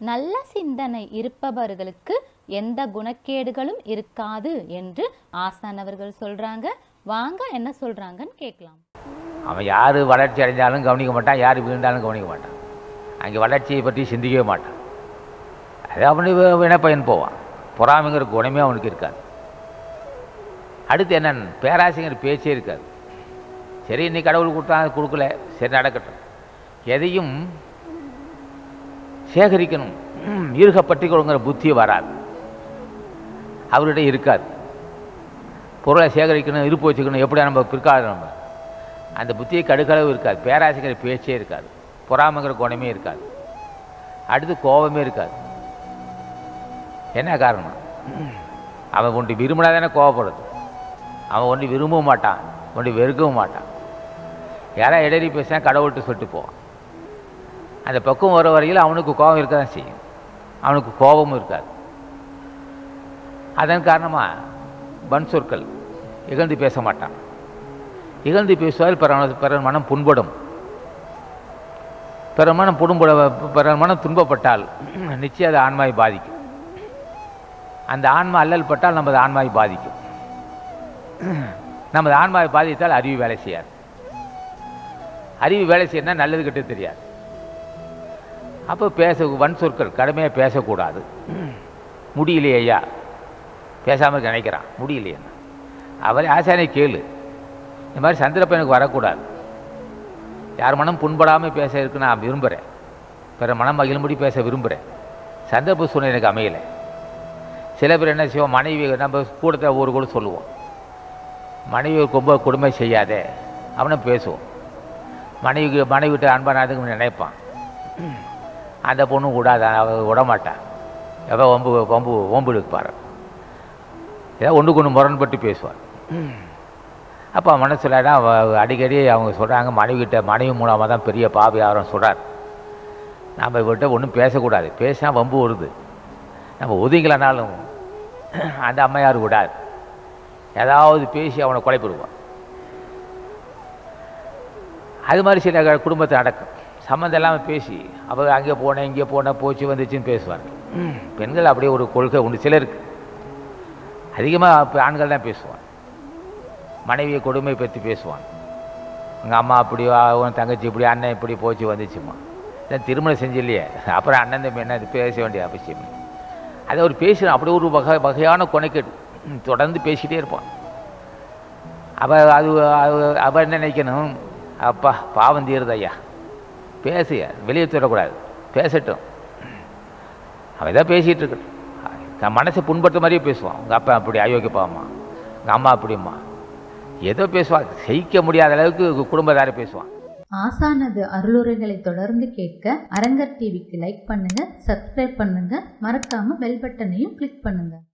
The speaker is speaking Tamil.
நல்ல சிந்தனை இருப்பவர்களுக்கு எந்த குணக்கேடுகளும் இருக்காது என்று ஆசான் அவர்கள் சொல்றாங்க வாங்க என்ன சொல்றாங்கன்னு கேட்கலாம் அவன் யார் வளர்ச்சி அடைஞ்சாலும் கவனிக்க மாட்டான் யார் வீழ்ந்தாலும் கவனிக்க மாட்டான் அங்கே வளர்ச்சியை பற்றி சிந்திக்கவே மாட்டான் அது அவனுக்கு வினைப்பயன் போவான் பொறாமைங்கிற குணமே அவனுக்கு இருக்காது அடுத்து என்னன்னு பேராசைங்கிற பேச்சே இருக்காது சரி இன்னைக்கு கடவுள் கொடுத்தான் கொடுக்கல சரி நடக்கட்டும் எதையும் சேகரிக்கணும் ஈர்க பற்றிக்கொள்ளுங்கிற புத்தி வராது அவர்கிட்ட இருக்காது பொருளை சேகரிக்கணும் இருப்பு வச்சுக்கணும் எப்படி நம்ம பிற்காலம் நம்ம அந்த புத்தியை கடுக்களவு இருக்காது பேராசைங்கிற பேச்சே இருக்காது பொறாமைங்கிற குணமே இருக்காது அடுத்து கோபமே இருக்காது என்ன காரணம் அவன் ஒன்று விரும்பினா தானே கோவப்படுது அவன் ஒன்று விரும்பவும் மாட்டான் ஒன்று வெறுக்கவும் மாட்டான் யாரா இடறி பேசினா கடவுள்கிட்ட சொல்லிட்டு போவான் அந்த பக்கம் வர வரையில் அவனுக்கு கோபம் இருக்க தான் செய்யும் அவனுக்கு கோபமும் இருக்காது அதன் காரணமாக பன் சொற்கள் இகழ்ந்து பேச மாட்டான் இகழ்ந்து பேசுவார் பிறர் பிறர் மனம் புண்படும் பிறர் மனம் புண்பட பிறர் மனம் துன்பப்பட்டால் நிச்சயம் அது ஆன்மாவை பாதிக்கும் அந்த ஆன்மா அல்லல் பட்டால் நமது ஆன்மாவை பாதிக்கும் நமது ஆன்மாவை பாதித்தால் அறிவு வேலை செய்யாது அறிவு வேலை செய்யணும்னா நல்லது கெட்டு தெரியாது அப்போ பேச வன் சொற்கள் கடுமையாக பேசக்கூடாது முடியலையே ஐயா பேசாமல் இருக்க நினைக்கிறான் முடியலையே அவரே ஆசானை கேளு இந்த மாதிரி சந்திரப்பனுக்கு வரக்கூடாது யார் மனம் புண்படாமல் பேச இருக்கு நான் விரும்புகிறேன் பிற மனம் மகிழும்படி பேச விரும்புகிறேன் சந்தர்ப்ப சூழ்நிலை எனக்கு அமையலை சில பேர் என்ன செய்வோம் மனைவி நம்ம கூடத்தில் ஒரு கூட சொல்லுவோம் மனைவி ரொம்ப கொடுமை செய்யாதே அவனை பேசுவோம் மனைவிக்கு மனைவிட்டு அன்பானதுக்கு நினைப்பான் அந்த பொண்ணும் கூடாது அவ விட மாட்டான் எவ ஒம்பு ஒம்பு ஒம்பு எடுப்பார் ஏதோ ஒன்றுக்கு ஒன்று முரண்பட்டு பேசுவார் அப்போ மனசில் அடிக்கடி அவங்க சொல்கிறாங்க மனைவிக்கிட்ட மனைவி மூலமாக தான் பெரிய பாவி யாரும் சொல்கிறார் நாம் இவர்கிட்ட ஒன்றும் பேசக்கூடாது பேசினா வம்பு வருது நம்ம ஒதுங்கலைனாலும் அந்த அம்மையார் விடாது ஏதாவது பேசி அவனை கொலைப்பிடுவான் அது மாதிரி சில குடும்பத்தில் நடக்கும் சம்மந்தம் இல்லாமல் பேசி அவ அங்கே போனேன் இங்கே போனேன் போச்சு வந்துச்சுன்னு பேசுவாங்க பெண்கள் அப்படியே ஒரு கொள்கை உண்டு சிலருக்கு அதிகமாக ஆண்கள் தான் பேசுவான் மனைவியை கொடுமை பற்றி பேசுவான் உங்கள் அம்மா அப்படி உன் தங்கச்சி இப்படி அண்ணன் இப்படி போச்சு வந்துச்சுமா இதான் திருமணம் செஞ்சு இல்லையே அப்புறம் அண்ணன் தம்பி என்ன இது பேச வேண்டிய அவசியம் இல்லை. அதை ஒரு பேசுகிறான் அப்படி ஒரு வகை வகையான கொனைக்கேடு தொடர்ந்து பேசிகிட்டே இருப்பான் அவ அது அவ- அவ என்ன நினைக்கணும் அப்பா பாவம் தீருது ஐயா பேசுய வெளியே சொல்லக்கூடாது பேசட்டும் அவன் தான் பேசிகிட்டு இருக்கட்டும் மனசை புண்பட்ட மாதிரியே பேசுவான் உங்கள் அப்பா அப்படி அயோக்கியப்பாம்மா உங்கள் அம்மா அப்படிம்மா ஏதோ பேசுவான் ஜெயிக்க முடியாத அளவுக்கு குடும்பத்தார பேசுவான் ஆசானது அருளுரைகளை தொடர்ந்து கேட்க அரங்கர் டிவிக்கு லைக் பண்ணுங்க சப்ஸ்கிரைப் பண்ணுங்க மறக்காம பெல் பட்டனையும் கிளிக் பண்ணுங்க